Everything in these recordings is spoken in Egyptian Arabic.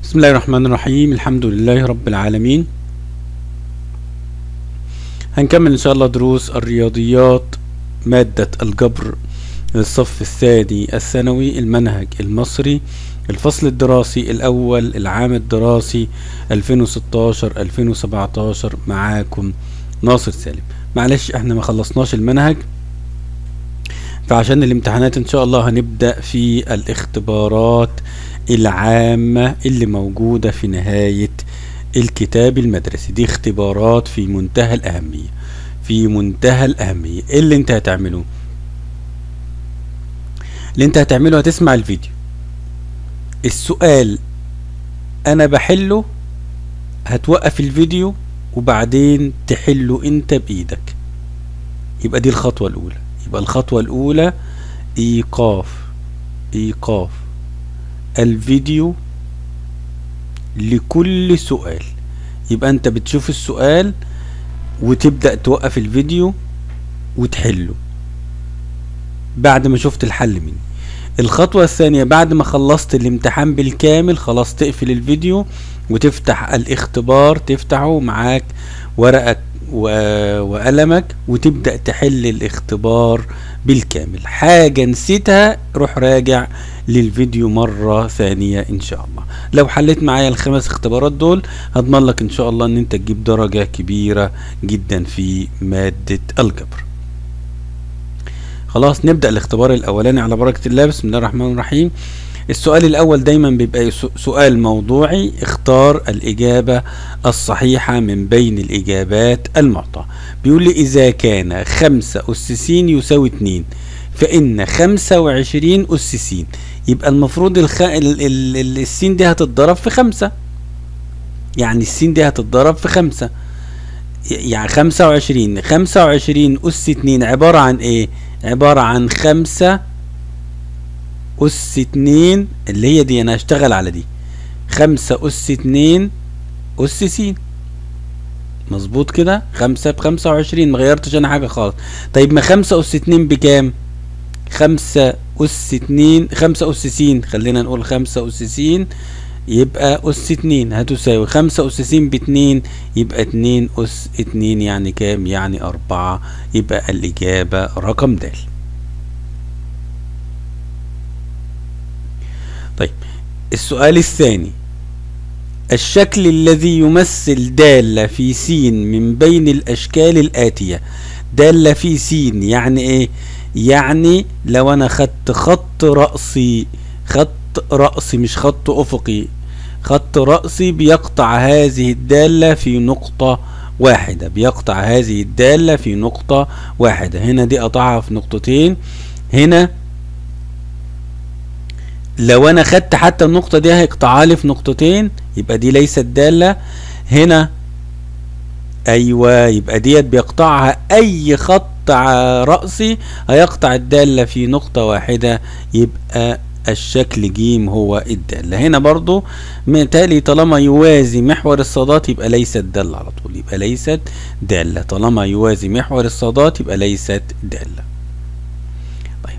بسم الله الرحمن الرحيم الحمد لله رب العالمين هنكمل ان شاء الله دروس الرياضيات مادة الجبر للصف الثاني الثانوي المنهج المصري الفصل الدراسي الاول العام الدراسي 2016 2017 معاكم ناصر سالم معلش احنا ما خلصناش المنهج فعشان الامتحانات ان شاء الله هنبدأ في الاختبارات العامة اللي موجودة في نهاية الكتاب المدرسي دي اختبارات في منتهى الأهمية في منتهى الأهمية ايه اللي انت هتعمله اللي انت هتعمله هتسمع الفيديو السؤال انا بحله هتوقف الفيديو وبعدين تحله انت بايدك يبقى دي الخطوة الاولى يبقى الخطوة الاولى ايقاف ايقاف الفيديو لكل سؤال يبقى انت بتشوف السؤال وتبدأ توقف الفيديو وتحله بعد ما شفت الحل مني الخطوة الثانية بعد ما خلصت الامتحان بالكامل خلاص تقفل الفيديو وتفتح الاختبار تفتحه معاك ورقك وقلمك وتبدأ تحل الاختبار بالكامل حاجة نسيتها روح راجع للفيديو مرة ثانية ان شاء الله لو حليت معايا الخمس اختبارات دول هضمن لك ان شاء الله ان انت تجيب درجة كبيرة جدا في مادة الجبر خلاص نبدأ الاختبار الاولاني على بركة الله بسم الله الرحمن الرحيم السؤال الاول دايما بيبقى سؤال موضوعي اختار الاجابة الصحيحة من بين الاجابات المعطى بيقول لي اذا كان خمسة اس س يساوي اتنين فان خمسة وعشرين اس س يبقى المفروض الخ... ال... ال... ال... السين دي هتتضرب في خمسة يعني السين دي هتتضرب في خمسة يعني خمسة وعشرين خمسة وعشرين أس اتنين عبارة عن ايه عبارة عن خمسة أس اتنين اللي هي دي أنا هشتغل على دي خمسة أس اتنين أس س مظبوط كده خمسة بخمسة وعشرين مغيرتش أنا حاجة خالص طيب ما خمسة أس اتنين بكام خمسة أس اتنين خمسة أس س خلينا نقول خمسة أس س يبقى أس اتنين هتساوي خمسة أس س باتنين يبقى اتنين أس اتنين يعني كام يعني أربعة يبقى الإجابة رقم د طيب السؤال الثاني الشكل الذي يمثل دالة في س من بين الأشكال الآتية دالة في س يعني إيه يعني لو أنا خدت خط رأسي خط رأسي مش خط أفقي خط رأسي بيقطع هذه الدالة في نقطة واحدة بيقطع هذه الدالة في نقطة واحدة هنا دي قطعها في نقطتين هنا لو انا خدت حتى النقطة دي هيقطعها لي في نقطتين يبقى دي ليست دالة هنا ايوه يبقى ديت بيقطعها اي خط رأسي هيقطع الدالة في نقطة واحدة يبقى الشكل جيم هو الدالة هنا برضو متالي طالما يوازي محور الصادات يبقى ليست دالة على طول يبقى ليست دالة طالما يوازي محور الصادات يبقى ليست دالة طيب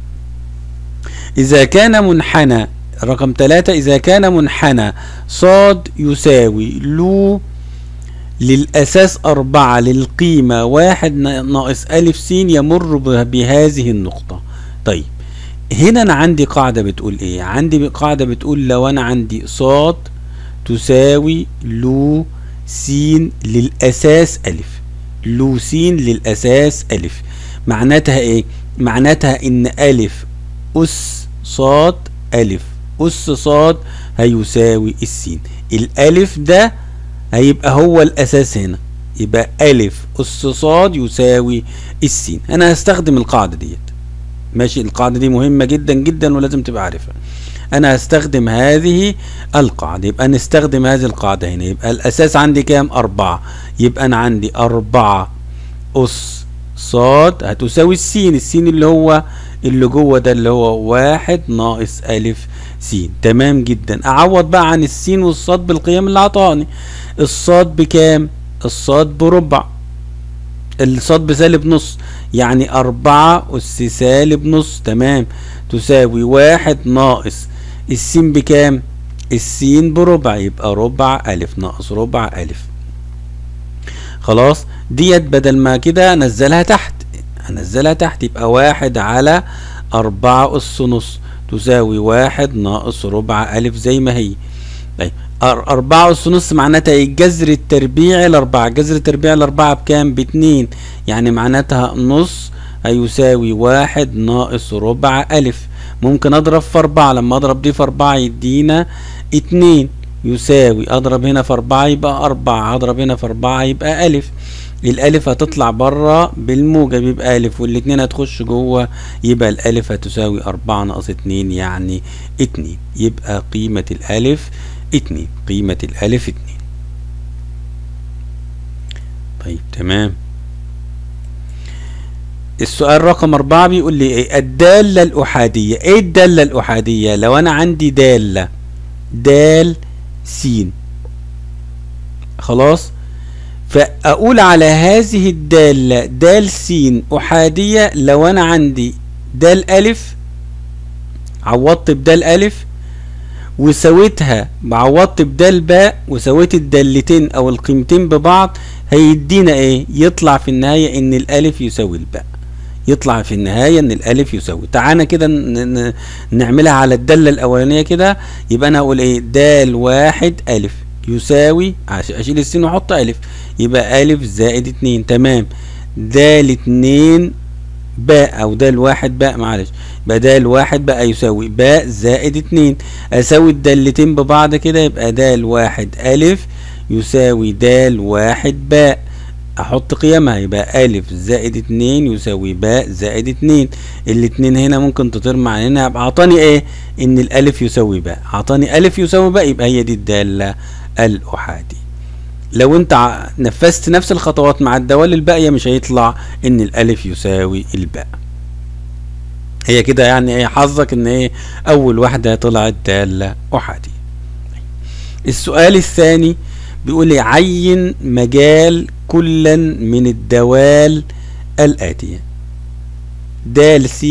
إذا كان منحنى رقم ثلاثة إذا كان منحنى صاد يساوي لو للأساس أربعة للقيمة واحد ناقص ألف س يمر بهذه النقطة طيب هنا أنا عندي قاعدة بتقول إيه عندي قاعدة بتقول لو أنا عندي صاد تساوي لو س للأساس ألف لو س للأساس ألف معناتها إيه معناتها إن ألف أس صاد ألف أس صاد هيساوي السين الألف ده هيبقى هو الأساس هنا يبقى ألف أس صاد يساوي السين أنا هستخدم القاعدة ديت ماشي القاعدة دي مهمة جدا جدا ولازم تبقى عارفها أنا هستخدم هذه القاعدة يبقى نستخدم هذه القاعدة هنا يبقى الأساس عندي كام أربعة يبقى أنا عندي أربعة أس صاد هتساوي السين السين اللي هو اللي جوه ده اللي هو واحد ناقص ألف س تمام جدا أعوض بقى عن السين والصاد بالقيم اللي عطاني الصاد بكام الصاد بربع الصاد بسالب نص يعني أربعة أس سالب نص تمام تساوي واحد ناقص السين بكام السين بربع يبقى ربع ألف ناقص ربع ألف خلاص ديت بدل ما كده انزلها تحت انزلها تحت يبقى واحد على أربعة أس نص تساوي واحد ناقص ربع ألف زي ما هي طيب أربعة أس نص معناتها إيه جذر التربيع الأربعة جذر التربيع الأربعة بكام باتنين يعني معناتها نص هيساوي واحد ناقص ربع ألف ممكن أضرب في أربعة لما أضرب دي في أربعة يدينا اتنين يساوي أضرب هنا في أربعة يبقى أربعة أضرب هنا في أربعة يبقى ألف الألف هتطلع بره بالموجب يبقى ألف والاتنين هتخش جوه يبقى الألف هتساوي أربعة ناقص اتنين يعني اتنين يبقى قيمة الألف اتنين قيمة الألف اتنين طيب تمام السؤال رقم أربعة بيقول لي إيه الدالة الأحادية إيه الدالة الأحادية لو أنا عندي دالة دال سين خلاص فأقول على هذه الدالة دال سين أحادية لو أنا عندي دال ألف عوضت بدال ألف وسويتها عوضت بدال باء وسويت الدالتين أو القيمتين ببعض هيدينا إيه؟ يطلع في النهاية إن الألف يساوي الباء يطلع في النهايه ان الالف يساوي تعالى كده نعملها على الداله الاولانيه كده يبقى انا هقول ايه دال واحد الف يساوي اشيل السين واحط الف يبقى الف زائد اتنين تمام دال اتنين باء او دال واحد باء معلش يبقى دال واحد بقى يساوي باء زائد اتنين اساوي الدالتين ببعض كده يبقى دال واحد الف يساوي دال واحد باء احط قيمها يبقى الف زائد اتنين يساوي باء زائد اتنين الاتنين هنا ممكن تطير مع هنا يبقى اعطاني ايه ان الالف يساوي باء اعطاني الف يساوي باء يبقى هي دي الدالة الاحادي لو انت نفذت نفس الخطوات مع الدوال الباقية مش هيطلع ان الالف يساوي الباء هي كده يعني ايه حظك ان ايه اول واحدة طلعت دالة احادي السؤال الثاني بيقول لي عين مجال كلا من الدوال الآتية دال س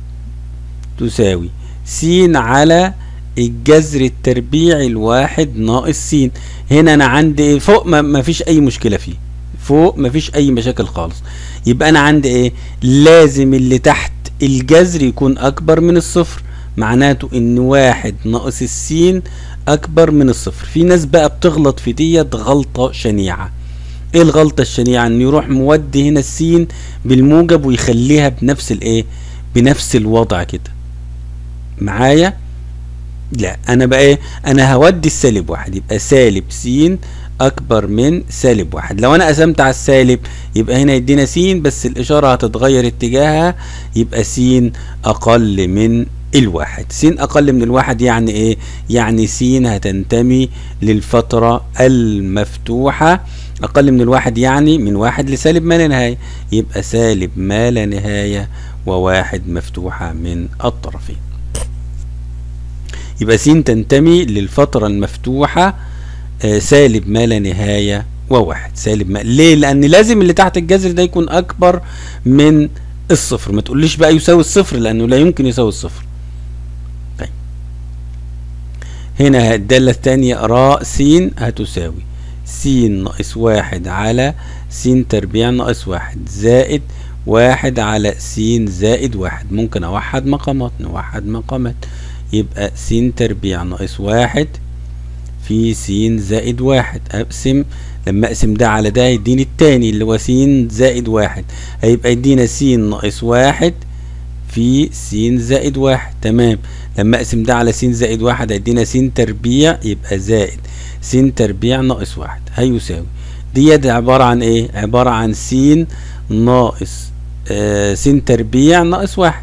تساوي س على الجذر التربيعي الواحد ناقص س هنا انا عندي فوق ما فيش اي مشكلة فيه فوق ما فيش اي مشاكل خالص يبقى انا عندي ايه لازم اللي تحت الجذر يكون اكبر من الصفر معناته ان واحد ناقص السين اكبر من الصفر في ناس بقى بتغلط في ديت غلطة شنيعة ايه الغلطة الشنيعة ان يروح مودي هنا السين بالموجب ويخليها بنفس الايه بنفس الوضع كده معايا لا انا بقى ايه انا هودي السالب واحد يبقى سالب س اكبر من سالب واحد لو انا قسمت على السالب يبقى هنا يدينا س بس الاشارة هتتغير اتجاهها يبقى س اقل من الواحد س اقل من الواحد يعني ايه يعني س هتنتمي للفترة المفتوحة اقل من الواحد يعني من واحد لسالب ما لا نهاية يبقى سالب ما لا نهاية وواحد مفتوحة من الطرفين يبقى س تنتمي للفترة المفتوحة آه سالب ما لا نهاية وواحد سالب ما ليه لان لازم اللي تحت الجذر ده يكون اكبر من الصفر ما تقوليش بقى يساوي الصفر لانه لا يمكن يساوي الصفر طيب هنا الدالة الثانية راء س هتساوي س ناقص واحد على س تربيع ناقص واحد زائد واحد على س زائد واحد ممكن اوحد مقامات نوحد مقامات يبقى س تربيع ناقص واحد في س زائد واحد اقسم لما اقسم ده على ده يديني التاني اللي هو س زائد واحد هيبقى يدينا س ناقص واحد في س زائد واحد تمام لما اقسم ده على س زائد واحد هيدينا س تربيع يبقى زائد س تربيع ناقص واحد هيساوي ديت عبارة عن ايه عبارة عن س ناقص آه س تربيع ناقص واحد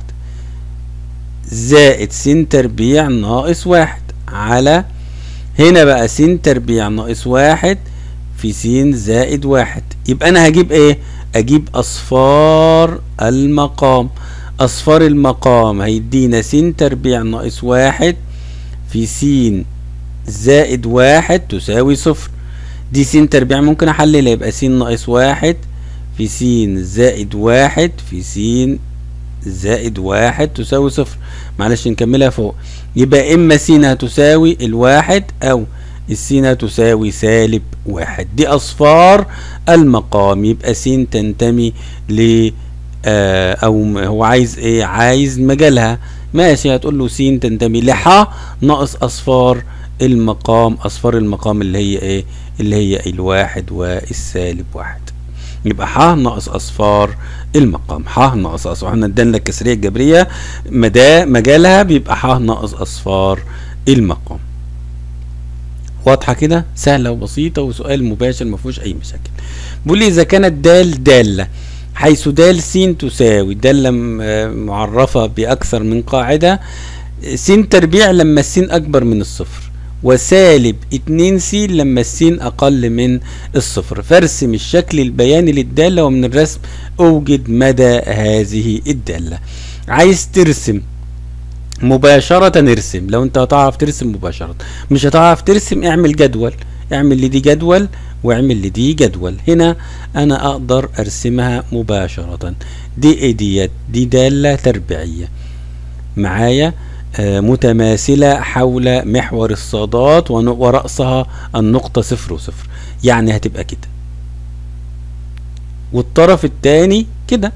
زائد س تربيع ناقص واحد على هنا بقى س تربيع ناقص واحد في س زائد واحد يبقى انا هجيب ايه اجيب اصفار المقام اصفار المقام هيدينا س تربيع ناقص واحد في س زائد واحد تساوي صفر دي س تربيع ممكن احللها يبقى س ناقص واحد في س زائد واحد في س زائد واحد تساوي صفر معلش نكملها فوق يبقى اما س هتساوي الواحد او السين هتساوي سالب واحد دي اصفار المقام يبقى س تنتمي ل آه او هو عايز ايه عايز مجالها ماشي هتقول له س تنتمي لح ناقص اصفار المقام اصفار المقام اللي هي ايه اللي هي الواحد والسالب واحد يبقى ح ناقص اصفار المقام ح ناقص اصفار احنا ادينا الكسريه الجبريه مدى مجالها بيبقى ح ناقص اصفار المقام واضحه كده سهله وبسيطه وسؤال مباشر ما فيهوش اي مشاكل بيقول لي اذا كانت دال داله حيث دال س تساوي داله معرفه باكثر من قاعده س تربيع لما السين اكبر من الصفر وسالب 2 س لما السين اقل من الصفر فارسم الشكل البياني للداله ومن الرسم اوجد مدى هذه الداله عايز ترسم مباشرة ارسم لو انت هتعرف ترسم مباشرة مش هتعرف ترسم اعمل جدول اعمل لدي جدول واعمل لدي جدول هنا انا اقدر ارسمها مباشرة دي ايه ديت دي دالة تربيعية معايا آه متماثلة حول محور الصادات ورأسها النقطة صفر وصفر يعني هتبقى كده والطرف الثاني كده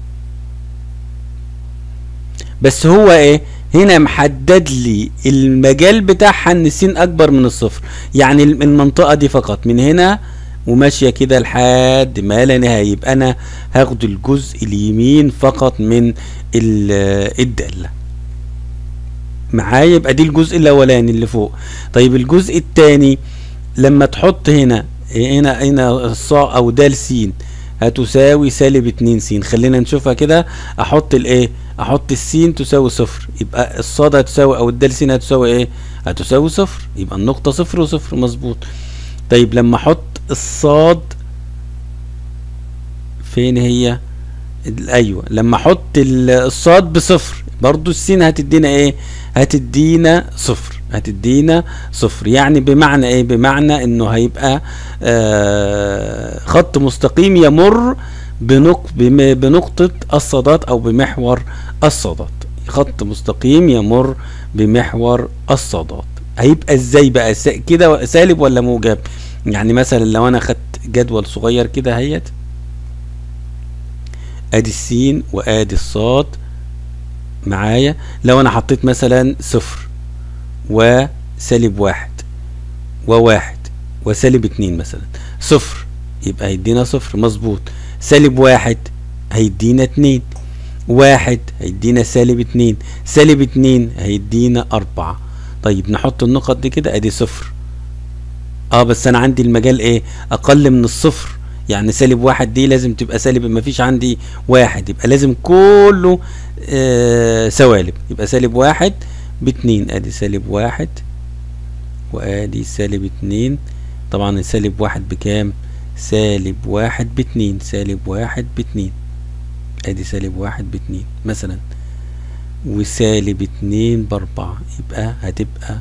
بس هو ايه هنا محدد لي المجال بتاعها ان س اكبر من الصفر يعني المنطقة دي فقط من هنا وماشية كده لحد ما لا نهاية يبقى انا هاخد الجزء اليمين فقط من الدالة معايا يبقى دي الجزء الاولاني اللي فوق طيب الجزء الثاني لما تحط هنا هنا هنا الصاء او دال س هتساوي سالب 2 س خلينا نشوفها كده احط الايه احط السين تساوي صفر يبقى الصاد هتساوي او الدال س هتساوي ايه هتساوي صفر يبقى النقطة صفر وصفر مظبوط طيب لما احط الصاد فين هي ايوه لما احط الصاد بصفر برضو السين هتدينا ايه هتدينا صفر هتدينا صفر يعني بمعنى ايه بمعنى انه هيبقى آه خط مستقيم يمر بنق بنقطة الصادات او بمحور الصادات خط مستقيم يمر بمحور الصادات هيبقى ازاي بقى كده سالب ولا موجب يعني مثلا لو انا خدت جدول صغير كده اهيت ادي السين وادي الصاد معايا لو انا حطيت مثلا صفر وسالب واحد وواحد وسالب اتنين مثلا صفر يبقى هيدينا صفر مظبوط سالب واحد هيدينا اتنين واحد هيدينا سالب اتنين سالب اتنين هيدينا اربعة طيب نحط النقط دي كده ادي صفر اه بس انا عندي المجال ايه اقل من الصفر يعني سالب واحد دي لازم تبقى سالب مفيش عندي واحد يبقى لازم كله آه سوالب يبقى سالب واحد باتنين ادي سالب واحد وادي سالب اتنين طبعا السالب واحد بكام سالب واحد باتنين سالب واحد باتنين ادي سالب واحد باتنين مثلا وسالب اتنين باربعة يبقى هتبقى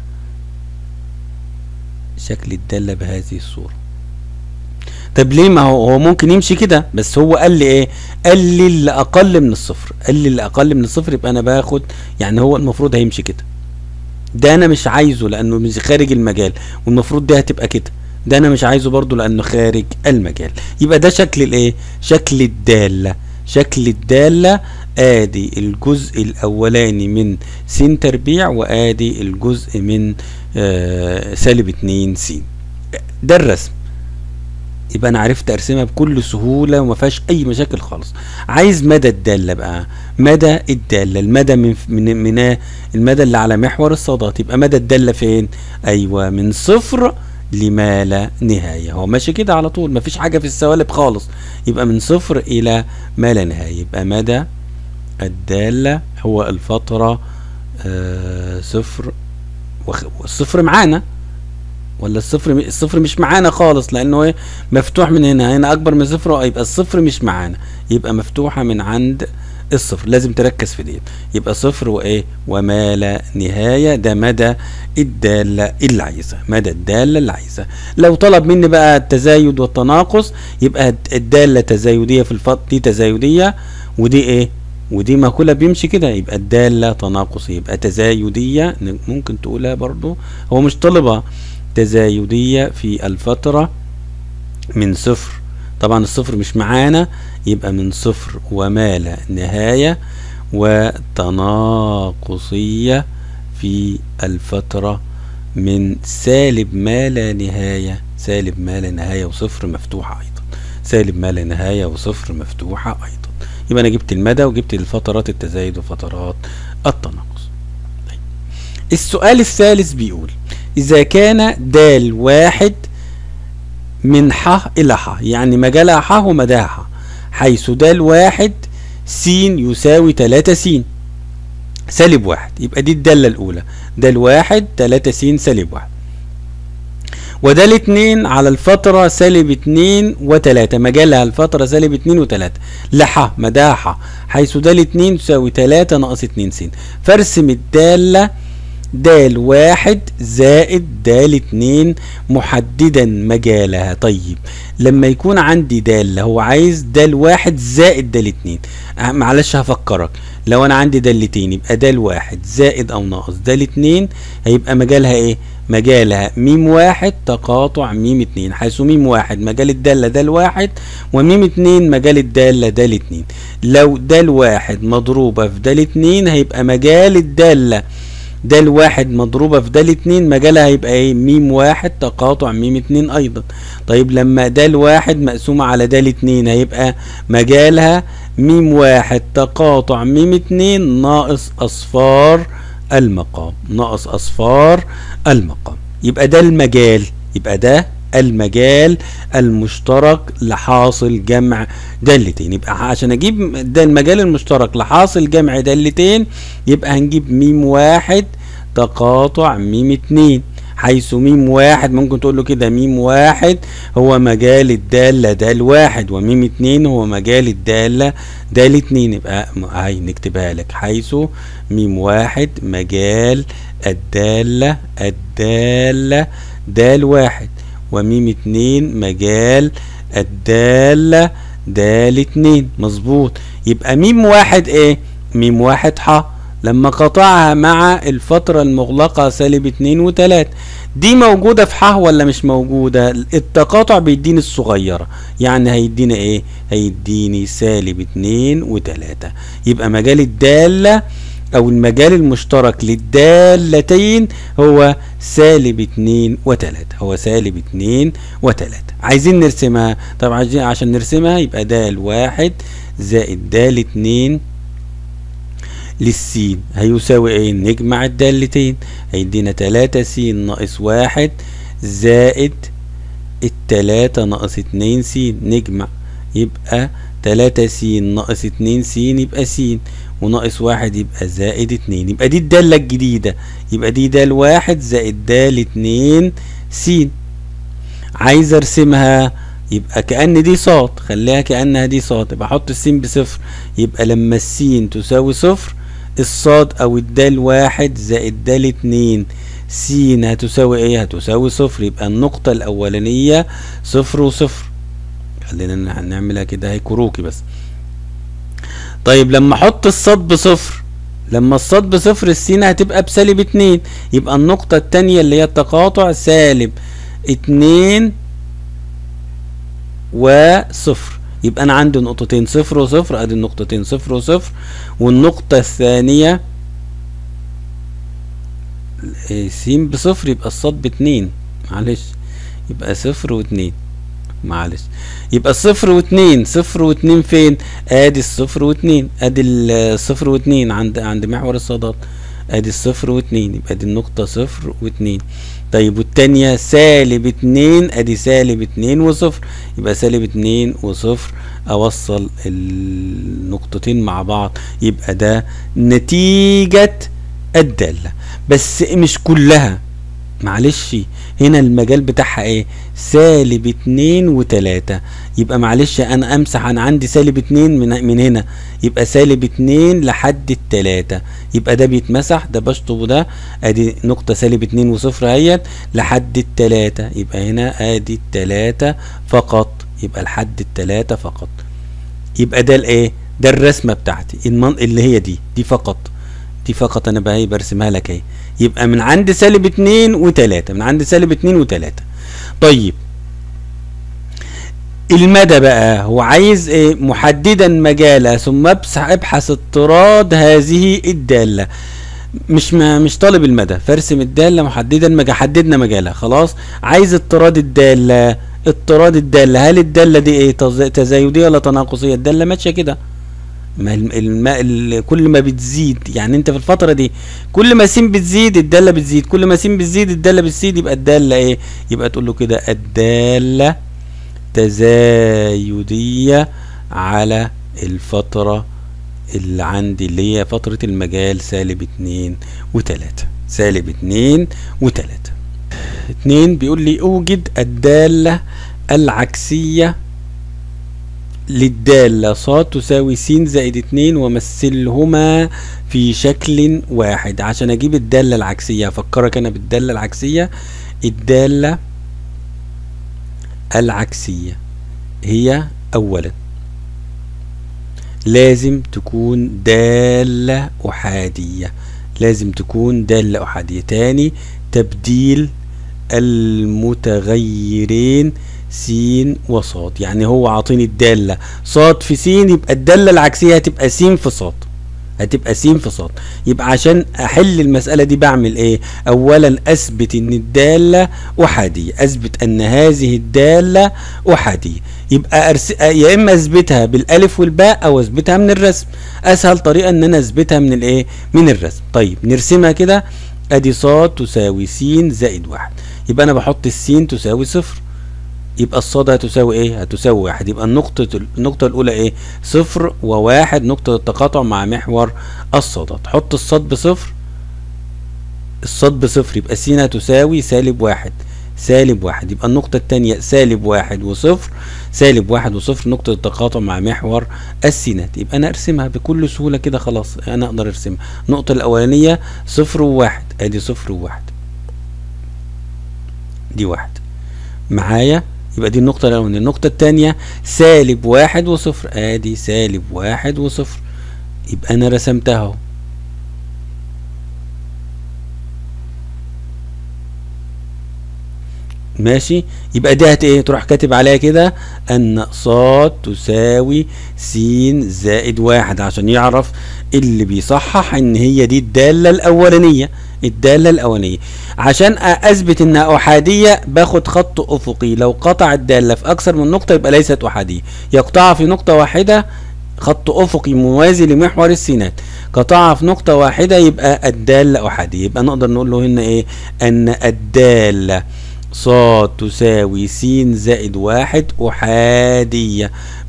شكل الدالة بهذه الصورة طب ليه ما هو هو ممكن يمشي كده بس هو قال لي ايه قال لي اللي اقل من الصفر قال لي اللي اقل من الصفر يبقى انا باخد يعني هو المفروض هيمشي كده ده انا مش عايزه لانه مش خارج المجال والمفروض ده هتبقى كده ده انا مش عايزه برضو لانه خارج المجال يبقى ده شكل الايه شكل الدالة شكل الدالة ادي الجزء الاولاني من س تربيع وادي الجزء من آه سالب 2 س ده الرسم يبقى انا عرفت ارسمها بكل سهوله وما فيهاش اي مشاكل خالص عايز مدى الداله بقى مدى الداله المدى من من, من المدى اللي على محور الصادات يبقى مدى الداله فين ايوه من صفر لما لا نهايه هو ماشي كده على طول مفيش حاجه في السوالب خالص يبقى من صفر الى ما لا نهايه يبقى مدى الداله هو الفتره آه صفر والصفر معانا ولا الصفر الصفر مش معانا خالص لانه ايه مفتوح من هنا هنا اكبر من صفر يبقى الصفر مش معانا يبقى مفتوحه من عند الصفر لازم تركز في دي يبقى صفر وايه وما لا نهايه ده مدى الداله اللي عايزها مدى الداله اللي عايزها لو طلب مني بقى التزايد والتناقص يبقى الداله تزايديه في الفط دي تزايديه ودي ايه ودي مقولة بيمشي كده يبقى الدالة تناقصية يبقى تزايدية ممكن تقولها برضو هو مش طالبة تزايدية في الفترة من صفر طبعا الصفر مش معانا يبقى من صفر وما لا نهاية وتناقصية في الفترة من سالب ما لا نهاية سالب ما لا نهاية وصفر مفتوحة أيضا سالب ما لا نهاية وصفر مفتوحة أيضا يبقى أنا جبت المدى وجبت الفترات التزايد وفترات التناقص طيب. السؤال الثالث بيقول إذا كان دال واحد من ح إلى ح يعني مجالها ح ومداها ح حيث دال واحد س يساوي تلاتة س سالب واحد يبقى دي الدالة الأولى دال واحد تلاتة س سالب واحد وده اتنين على الفترة سالب اتنين وتلاتة مجالها الفترة سالب اتنين وتلاتة لحا مداحة حيث ده اتنين تساوي تلاتة ناقص اتنين س فارسم الدالة دال واحد زائد دال اتنين محددا مجالها طيب لما يكون عندي دالة هو عايز دال واحد زائد دال اتنين أه، معلش هفكرك لو انا عندي دالتين يبقى دال واحد زائد او ناقص دال اتنين هيبقى مجالها ايه مجالها ميم واحد تقاطع ميم اتنين حيث ميم واحد مجال الدالة دال واحد وميم اتنين مجال الدالة دال اتنين لو دال واحد مضروبة في دال اتنين هيبقى مجال الدالة دال واحد مضروبة في دال اتنين مجالها هيبقى ايه ميم واحد تقاطع ميم اتنين ايضا طيب لما دال واحد مقسومة على دال اتنين هيبقى مجالها ميم واحد تقاطع ميم اتنين ناقص اصفار المقام ناقص اصفار المقام يبقى ده المجال يبقى ده المجال المشترك لحاصل جمع دالتين يبقى عشان اجيب ده المجال المشترك لحاصل جمع دالتين يبقى هنجيب ميم واحد تقاطع ميم اتنين حيث ميم واحد ممكن تقول له كده ميم واحد هو مجال الدالة دال واحد وميم اتنين هو مجال الدالة دال اتنين يبقى هاي نكتبها لك حيث ميم واحد مجال الدالة الدالة دال واحد وميم اتنين مجال الدالة دال اتنين مظبوط يبقى ميم واحد ايه ميم واحد ح لما قطعها مع الفترة المغلقة سالب اتنين وتلات دي موجودة في ح ولا مش موجودة التقاطع بيديني الصغيرة يعني هيديني ايه هيديني سالب اتنين وتلاتة يبقى مجال الدالة او المجال المشترك للدالتين هو سالب اتنين وتلاتة هو سالب اتنين وتلاتة عايزين نرسمها طبعا عايزين عشان نرسمها يبقى دال واحد زائد دال اتنين للسين هيساوي ايه نجمع الدالتين هيدينا تلاتة س ناقص واحد زائد التلاتة ناقص اتنين س نجمع يبقى تلاتة س ناقص اتنين س يبقى س وناقص واحد يبقى زائد اتنين يبقى دي الدالة الجديدة يبقى دي دال واحد زائد دال اتنين س عايز ارسمها يبقى كأن دي صاد خليها كأنها دي صاد يبقى احط السين بصفر يبقى لما السين تساوي صفر الصاد او الدال واحد زائد دال اتنين س هتساوي ايه هتساوي صفر يبقى النقطة الاولانية صفر وصفر خلينا نعملها كده هي كروكي بس طيب لما احط الصاد بصفر لما الصاد بصفر السين هتبقى بسالب اتنين يبقى النقطة التانية اللي هي التقاطع سالب اتنين وصفر يبقى انا عندي نقطتين صفر وصفر ادي النقطتين صفر وصفر والنقطة الثانية س بصفر يبقى الصاد باتنين معلش يبقى صفر واتنين معلش يبقى الصفر واتنين صفر واتنين فين ادي الصفر واتنين ادي الصفر واتنين عند عند محور الصادات ادي الصفر واتنين يبقى دي النقطة صفر واتنين طيب والتانية سالب اتنين ادي سالب اتنين وصفر يبقى سالب اتنين وصفر اوصل النقطتين مع بعض يبقى ده نتيجة الدالة بس مش كلها معلش هنا المجال بتاعها ايه سالب اتنين وتلاتة يبقى معلش انا امسح انا عندي سالب اتنين من, من هنا يبقى سالب اتنين لحد التلاتة يبقى ده بيتمسح ده بشطب ده ادي نقطة سالب اتنين وصفر اهيت لحد التلاتة يبقى هنا ادي التلاتة فقط يبقى لحد التلاتة فقط يبقى ده الايه ده الرسمة بتاعتي المن... اللي هي دي دي فقط دي فقط انا بقى إيه برسمها لك اهي يبقى من عند سالب اتنين وتلاتة من عند سالب اتنين وتلاتة طيب المدى بقى هو عايز ايه محددا مجاله ثم ابحث ابحث اضطراد هذه الداله مش ما مش طالب المدى فارسم الداله محددا مجا حددنا مجالها خلاص عايز اضطراد الداله اضطراد الداله هل الداله دي ايه تز- تزايديه ولا تناقصيه الداله ماشيه كده ما الم... الم... ال... كل ما بتزيد يعني انت في الفتره دي كل ما س بتزيد الداله بتزيد كل ما س بتزيد الداله بتزيد يبقى الداله ايه يبقى تقول له كده الداله تزايدية على الفترة اللي عندي اللي هي فترة المجال سالب اتنين وتلاتة سالب اتنين وتلاتة اتنين بيقول لي اوجد الدالة العكسية للدالة ص تساوي س زائد اتنين ومثلهما في شكل واحد عشان اجيب الدالة العكسية افكرك انا بالدالة العكسية الدالة العكسية هي أولا لازم تكون دالة أحادية لازم تكون دالة أحادية تاني تبديل المتغيرين س وصاد يعني هو عاطيني الدالة صاد في س يبقى الدالة العكسية هتبقى س في صاد هتبقى س في صاد يبقى عشان احل المسألة دي بعمل ايه اولا اثبت ان الدالة احادية اثبت ان هذه الدالة احادية يبقى أرس... يا اما اثبتها بالالف والباء او اثبتها من الرسم اسهل طريقة ان انا اثبتها من الايه من الرسم طيب نرسمها كده ادي صاد تساوي س زائد واحد يبقى انا بحط السين تساوي صفر يبقى الصاد هتساوي ايه هتساوي واحد يبقى النقطة النقطة الأولى ايه صفر وواحد نقطة التقاطع مع محور الصاد تحط الصاد بصفر الصاد بصفر يبقى س هتساوي سالب واحد سالب واحد يبقى النقطة التانية سالب واحد وصفر سالب واحد وصفر نقطة التقاطع مع محور السينات يبقى أنا أرسمها بكل سهولة كده خلاص أنا أقدر أرسمها النقطة الأولانية صفر وواحد أدي صفر وواحد دي واحد معايا يبقى دي النقطة الأولانية النقطة التانية سالب واحد وصفر ادي سالب واحد وصفر يبقى أنا رسمتها اهو ماشي يبقى دي هت ايه تروح كاتب عليها كده ان صاد تساوي س زائد واحد عشان يعرف اللي بيصحح ان هي دي الدالة الاولانية الدالة الاولانية عشان اثبت انها احادية باخد خط افقي لو قطع الدالة في اكثر من نقطة يبقى ليست احادية يقطعها في نقطة واحدة خط افقي موازي لمحور السينات قطعها في نقطة واحدة يبقى الدالة احادية يبقى نقدر نقول له هنا ايه ان الدالة صاد تساوي س زائد واحد أحادية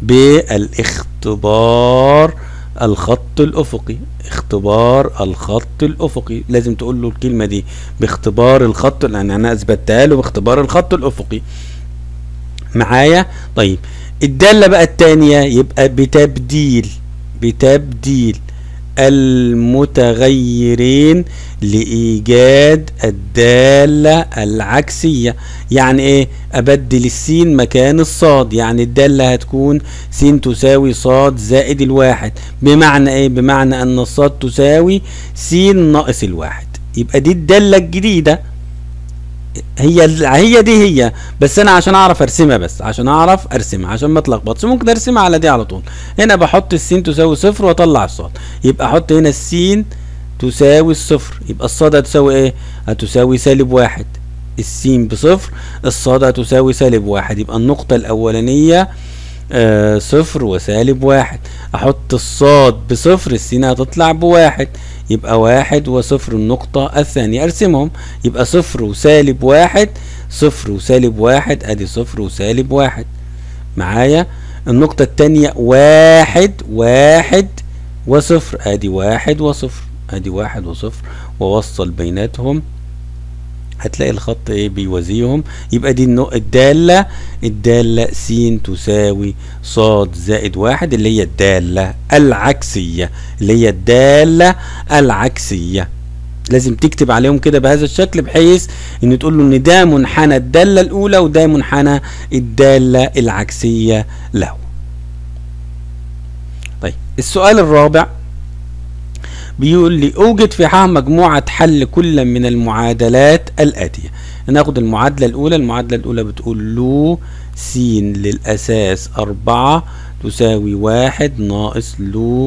بالاختبار الخط الأفقي اختبار الخط الأفقي لازم تقول له الكلمة دي باختبار الخط لأن أنا أثبتها له باختبار الخط الأفقي معايا طيب الدالة بقى التانية يبقى بتبديل بتبديل المتغيرين لإيجاد الدالة العكسية يعني إيه أبدل السين مكان الصاد يعني الدالة هتكون س تساوي صاد زائد الواحد بمعنى إيه بمعنى أن الصاد تساوي س ناقص الواحد يبقى دي الدالة الجديدة هي هي دي هي بس انا عشان اعرف ارسمها بس عشان اعرف ارسمها عشان ما اتلخبطش ممكن ارسمها على دي على طول هنا بحط السين تساوي صفر واطلع الصاد يبقى احط هنا السين تساوي الصفر يبقى الصاد هتساوي ايه هتساوي سالب واحد السين بصفر الصاد هتساوي سالب واحد يبقى النقطة الأولانية آه صفر وسالب واحد أحط الصاد بصفر السين هتطلع بواحد يبقى واحد وصفر النقطة الثانية أرسمهم يبقى صفر وسالب واحد صفر وسالب واحد أدي صفر وسالب واحد معايا النقطة التانية واحد واحد وصفر أدي واحد وصفر أدي واحد وصفر ووصل بيناتهم هتلاقي الخط ايه بيوازيهم يبقى دي الدالة الدالة س تساوي صاد زائد واحد اللي هي الدالة العكسية اللي هي الدالة العكسية لازم تكتب عليهم كده بهذا الشكل بحيث ان تقول له ان ده منحنى الدالة الاولى وده منحنى الدالة العكسية له طيب السؤال الرابع بيقول لي اوجد في ح مجموعة حل كل من المعادلات الآتية ناخد المعادلة الأولى المعادلة الأولى بتقول لو س للأساس أربعة تساوي واحد ناقص لو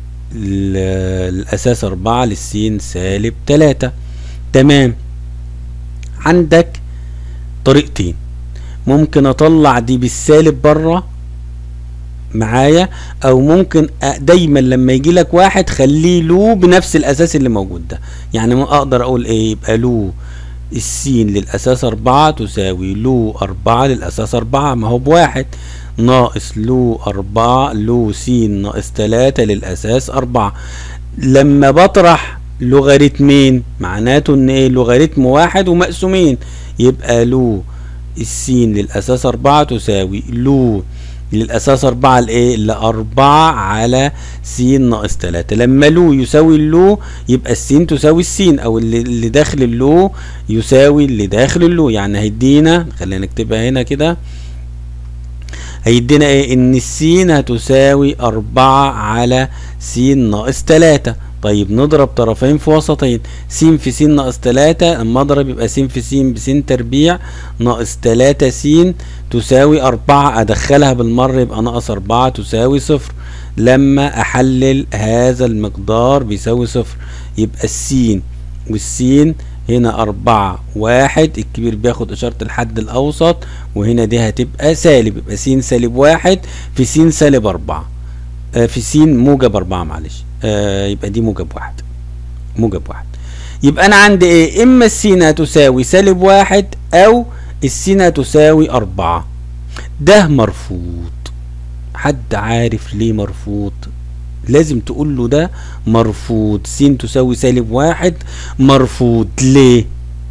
الأساس أربعة للسين سالب تلاتة تمام عندك طريقتين ممكن أطلع دي بالسالب بره معايا او ممكن دايما لما يجي لك واحد خليه له بنفس الاساس اللي موجود ده يعني ما اقدر اقول ايه يبقى له السين للاساس اربعة تساوي له اربعة للاساس اربعة ما هو بواحد ناقص له اربعة له س ناقص تلاتة للاساس اربعة لما بطرح لوغاريتمين معناته ان ايه لوغاريتم واحد ومقسومين يبقى له السين للاساس اربعة تساوي له للأساس أربعة لإيه؟ لأربعة على س ناقص تلاتة لما لو يساوي اللو يبقى السين تساوي السين أو اللي, اللي داخل اللو يساوي اللي داخل اللو يعني هيدينا خلينا نكتبها هنا كده هيدينا ايه ان السين هتساوي أربعة على س ناقص تلاتة طيب نضرب طرفين في وسطين س في س ناقص تلاتة اما اضرب يبقى س في س بس تربيع ناقص تلاتة س تساوي أربعة أدخلها بالمرة يبقى ناقص أربعة تساوي صفر لما أحلل هذا المقدار بيساوي صفر يبقى السين والسين هنا أربعة واحد الكبير بياخد إشارة الحد الأوسط وهنا دي هتبقى سالب يبقى س سالب واحد في س سالب أربعة آه في س موجب أربعة معلش آه يبقى دي موجب واحد موجب واحد يبقى أنا عندي إيه إما السين هتساوي سالب واحد أو السين هتساوي أربعة ده مرفوض حد عارف ليه مرفوض لازم تقول له ده مرفوض س تساوي سالب واحد مرفوض ليه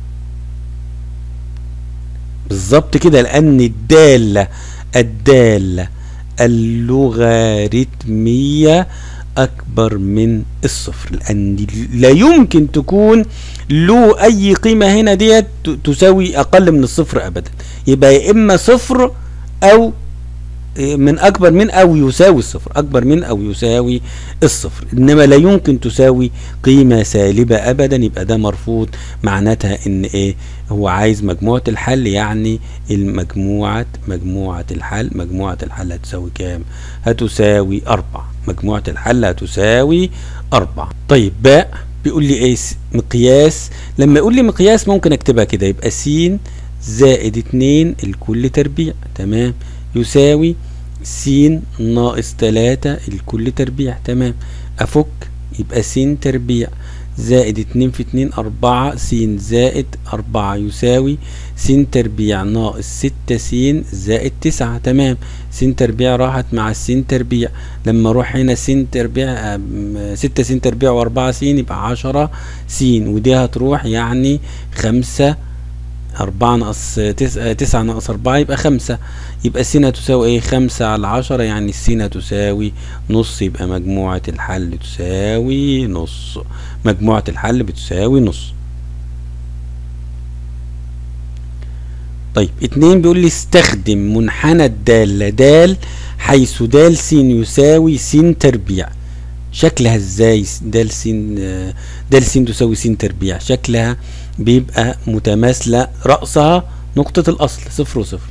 بالظبط كده لأن الدالة الدالة اللوغاريتمية أكبر من الصفر لأن لا يمكن تكون له أي قيمة هنا ديت تساوي أقل من الصفر أبدا يبقى يا إما صفر أو من اكبر من او يساوي الصفر اكبر من او يساوي الصفر انما لا يمكن تساوي قيمة سالبة ابدا يبقى ده مرفوض معناتها ان ايه هو عايز مجموعة الحل يعني المجموعة مجموعة الحل مجموعة الحل هتساوي كام هتساوي اربعة مجموعة الحل هتساوي اربعة طيب باء بيقول لي ايه مقياس لما يقول لي مقياس ممكن اكتبها كده يبقى س زائد اتنين الكل تربيع تمام يساوي س ناقص تلاتة الكل تربيع تمام أفك يبقى س تربيع زائد اتنين في اتنين أربعة س زائد أربعة يساوي س تربيع ناقص ستة س زائد تسعة تمام س تربيع راحت مع الس تربيع لما اروح هنا س تربيع ستة س تربيع وأربعة س يبقى عشرة س ودي هتروح يعني خمسة أربعة ناقص تسعة, تسعة ناقص أربعة يبقى خمسة يبقى السين هتساوي ايه خمسة على عشرة يعني السين هتساوي نص يبقى مجموعة الحل تساوي نص مجموعة الحل بتساوي نص طيب اتنين بيقول لي استخدم منحنى الدالة دال حيث دال س يساوي س تربيع شكلها ازاي دال س دال س تساوي س تربيع شكلها بيبقى متماثلة رأسها نقطة الأصل صفر وصفر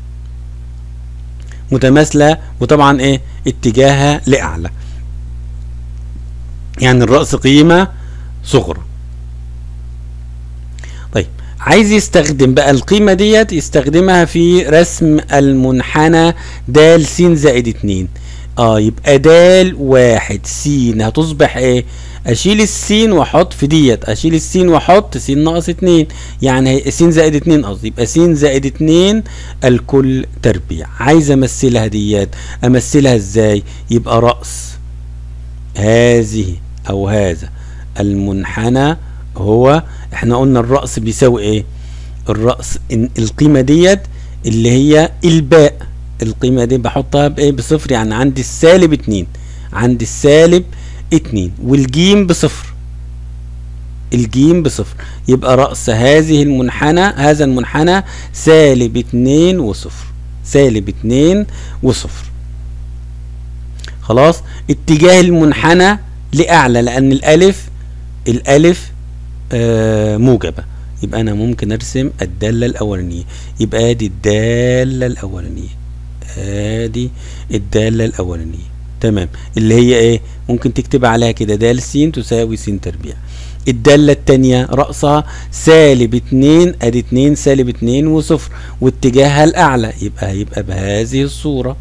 متماثلة وطبعا ايه اتجاهها لأعلى يعني الرأس قيمة صغرى طيب عايز يستخدم بقى القيمة ديت يستخدمها في رسم المنحنى د س زائد اتنين اه يبقى د واحد س هتصبح ايه اشيل السين واحط في ديت اشيل السين واحط س ناقص اتنين يعني س زائد اتنين قصدي يبقى س زائد اتنين الكل تربيع عايز امثلها ديت امثلها ازاي يبقى رأس هذه او هذا المنحنى هو احنا قلنا الرأس بيساوي ايه الرأس القيمة ديت اللي هي الباء القيمة دي بحطها بايه بصفر يعني عندي السالب اتنين عندي السالب اتنين والجيم بصفر الجيم بصفر يبقى رأس هذه المنحنى هذا المنحنى سالب اتنين وصفر سالب اتنين وصفر خلاص اتجاه المنحنى لاعلى لان الالف الالف آه موجبه يبقى انا ممكن ارسم الداله الاولانيه يبقى ادي الداله الاولانيه ادي الداله الاولانيه تمام اللي هي ايه ممكن تكتب عليها كده د س تساوي س تربيع الدالة التانية رأسها سالب اتنين ادي اتنين سالب اتنين وصفر واتجاهها الأعلى يبقى هيبقى بهذه الصورة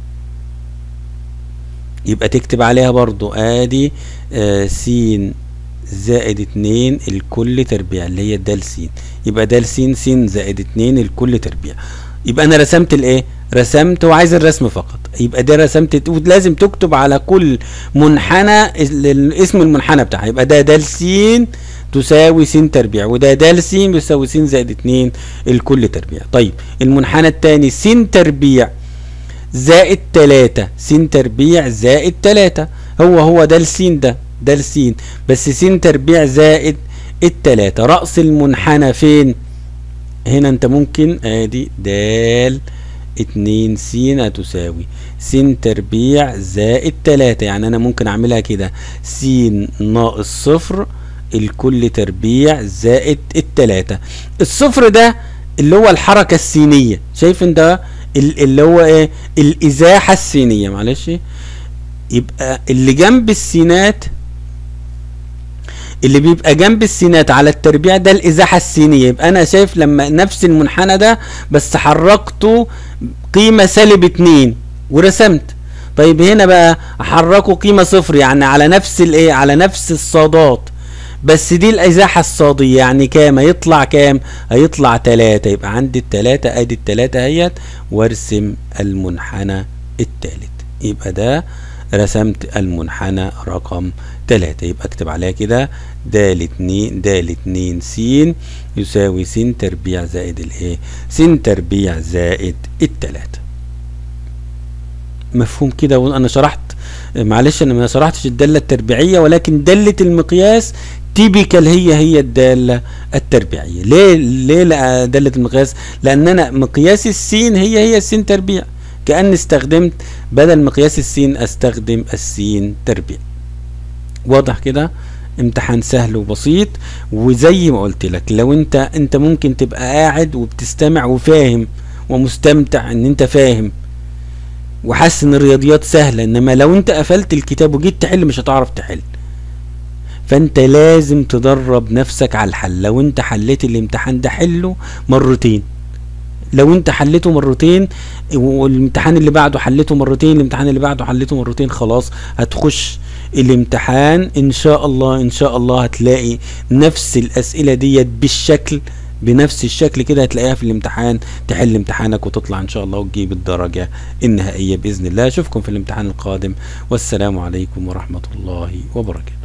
يبقى تكتب عليها برضو ادي آه س زائد اتنين الكل تربيع اللي هي د س يبقى د س س زائد اتنين الكل تربيع يبقى انا رسمت الايه رسمت وعايز الرسم فقط يبقى ده رسمت ولازم تكتب على كل منحنى اسم المنحنى بتاعها يبقى ده د س تساوي س تربيع وده د س بيساوي س زائد 2 الكل تربيع طيب المنحنى الثاني س تربيع زائد 3 س تربيع زائد 3 هو هو ده س ده ده س بس س تربيع زائد التلاتة رأس المنحنى فين هنا انت ممكن ادي د اتنين س هتساوي س تربيع زائد تلاتة يعني انا ممكن اعملها كده س ناقص صفر الكل تربيع زائد التلاتة الصفر ده اللي هو الحركة السينية شايف انت اللي هو ايه الازاحة السينية معلش يبقى اللي جنب السينات اللي بيبقى جنب السينات على التربيع ده الازاحه السينيه يبقى انا شايف لما نفس المنحنى ده بس حركته قيمه سالب اتنين ورسمت طيب هنا بقى احركه قيمه صفر يعني على نفس الايه على نفس الصادات بس دي الازاحه الصاديه يعني كام هيطلع كام هيطلع تلاتة يبقى عندي التلاتة ادي التلاتة اهيت وارسم المنحنى التالت يبقى ده رسمت المنحنى رقم تلاتة يبقى اكتب عليها كده د اتنين د اتنين س يساوي س تربيع زائد الايه س تربيع زائد التلاتة مفهوم كده وانا شرحت معلش انا ما شرحتش الدالة التربيعية ولكن دالة المقياس تيبيكال هي هي الدالة التربيعية ليه ليه دالة المقياس لان انا مقياس السين هي هي السين تربيع كأن استخدمت بدل مقياس السين استخدم السين تربيع واضح كده امتحان سهل وبسيط وزي ما قلت لك لو انت انت ممكن تبقى قاعد وبتستمع وفاهم ومستمتع ان انت فاهم وحاسس ان الرياضيات سهله انما لو انت قفلت الكتاب وجيت تحل مش هتعرف تحل فانت لازم تدرب نفسك على الحل لو انت حليت الامتحان ده حله مرتين لو انت حليته مرتين والامتحان اللي بعده حليته مرتين الامتحان اللي بعده حليته مرتين خلاص هتخش الامتحان ان شاء الله ان شاء الله هتلاقي نفس الاسئله ديت بالشكل بنفس الشكل كده هتلاقيها في الامتحان تحل امتحانك وتطلع ان شاء الله وتجيب الدرجه النهائيه باذن الله اشوفكم في الامتحان القادم والسلام عليكم ورحمه الله وبركاته